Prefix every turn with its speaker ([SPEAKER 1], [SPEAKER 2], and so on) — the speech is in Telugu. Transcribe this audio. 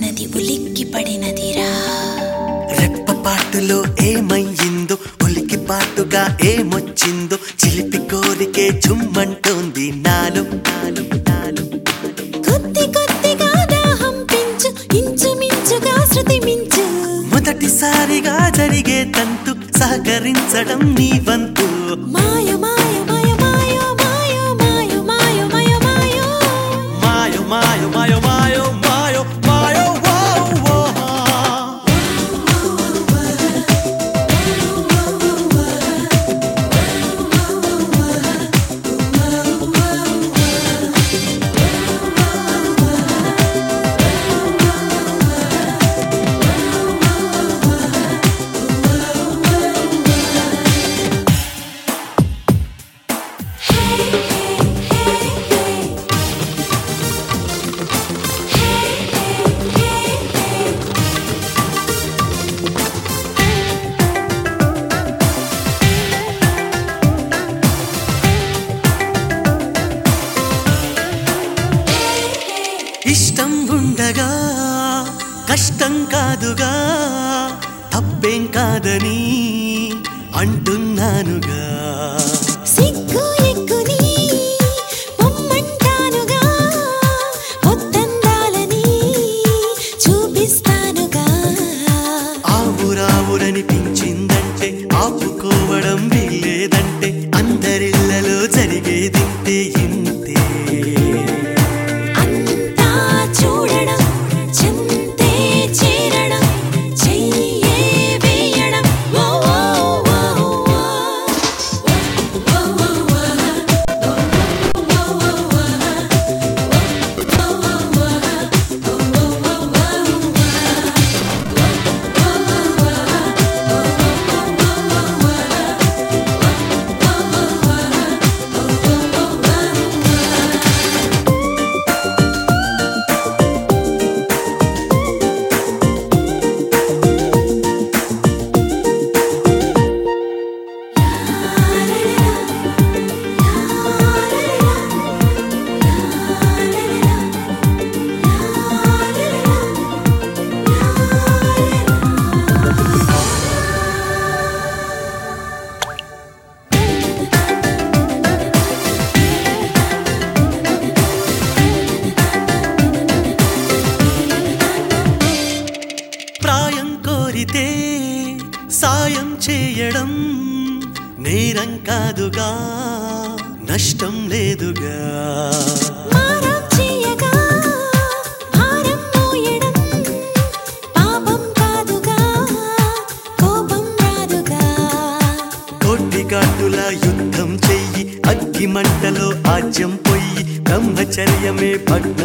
[SPEAKER 1] ఉన్నది ఉలిక్కి పడినదిరా
[SPEAKER 2] రెప్పపాటులో ఏమయ్యిందో ఉలికి పాటుగా ఏమొచ్చిందో చిలిపి కోరికే చుమ్మంటోంది నాలో నాలో నాలో
[SPEAKER 1] కొద్ది కొద్దిగా దాహం పెంచు ఇంచుమించుగా శృతి మించు
[SPEAKER 2] మొదటిసారిగా జరిగే తంతు సహకరించడం నీ వంతు
[SPEAKER 1] మాయ మాయ మాయ మాయ మాయ మాయ మాయ మాయ మాయ
[SPEAKER 2] మాయో మాయో మాయో మాయో మాయో మాయో వో, వో. ఇష్టం ఉండగా కష్టం కాదుగా తప్పేం కాదని అంటున్నానుగా
[SPEAKER 1] సిగ్గు ఎక్కుని పొమ్మంటానుగా పొద్దందాలని చూపిస్తానుగా
[SPEAKER 2] ఆవురావురనిపించిందంటే ఆపుకోవడం వీల్లేదంటే అందరిళ్లలో జరిగేదింతే ఇంతే
[SPEAKER 1] అంతా చూడడం చెంతే చేరడం చెయ్యే వేయడం ఓ ఓ ఓ ఓ. ఓ ఓ ఓ.
[SPEAKER 2] ప్రాయం కోరితే సాయం చేయడం నేరం కాదుగా నష్టం లేదుగా
[SPEAKER 1] మారం చేయగా భారం మోయడం పాపం కాదుగా కోపం రాదుగా
[SPEAKER 2] కోటిగాటుల యుద్ధం చెయ్యి అగ్గి మంటలో ఆజ్యం పొయ్యి బ్రహ్మచర్యమే భగ్న